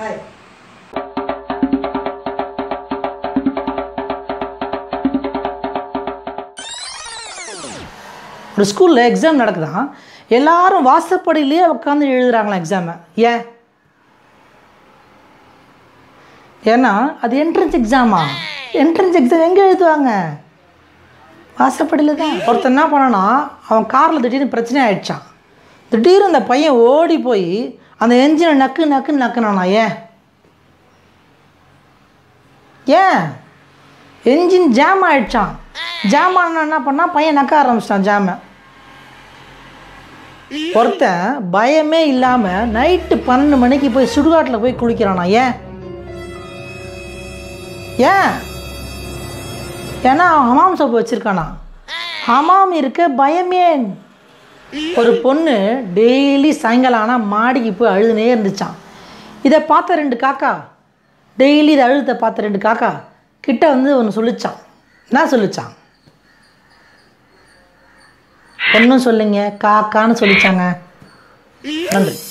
hi ஒரு ஸ்கூலில் exam நடக்குதான் எல்லாரும் வாசப்படியிலேயே உட்காந்து எழுதுறாங்களாம் எக்ஸாமை ஏன் ஏன்னா அது என்ட்ரன்ஸ் எக்ஸாமா என்ட்ரன்ஸ் எக்ஸாம் எங்கே எழுதுவாங்க வாசப்படியில் தான் ஒருத்தன் என்ன பண்ணானா அவன் காரில் திடீர்னு பிரச்சனை ஆயிடுச்சான் திடீர்னு அந்த பையன் ஓடி போய் அந்த என்ஜினை நக்கு நக்குன்னு நக்குனானா ஏன் ஏன் என்ஜின் ஜாம் ஆயிடுச்சான் ஜாம் ஆனா என்ன பண்ணா பையன் நக்க ஆரம்பிச்சிட்டான் ஜாமை ஒருத்தன் பயமே இல்லாமல் நைட்டு பன்னெண்டு மணிக்கு போய் சுடுகாட்டில் போய் குளிக்கிறானா ஏன் ஏன் ஏன்னா அவன் ஹமாம் சோப்பு வச்சுருக்கானா ஹமாம் இருக்க பயமே ஒரு பொண்ணு டெய்லி சாயங்காலம் ஆனால் மாடிக்கு போய் அழுதுனே இருந்துச்சான் இதை பார்த்த ரெண்டு காக்கா டெய்லி இதை அழுத பார்த்த ரெண்டு காக்கா கிட்ட வந்து ஒன்று சொல்லிச்சான் என்ன சொல்லிச்சான் ஒன்றும் சொல்லுங்க காக்கான்னு சொல்லிச்சாங்க நன்றி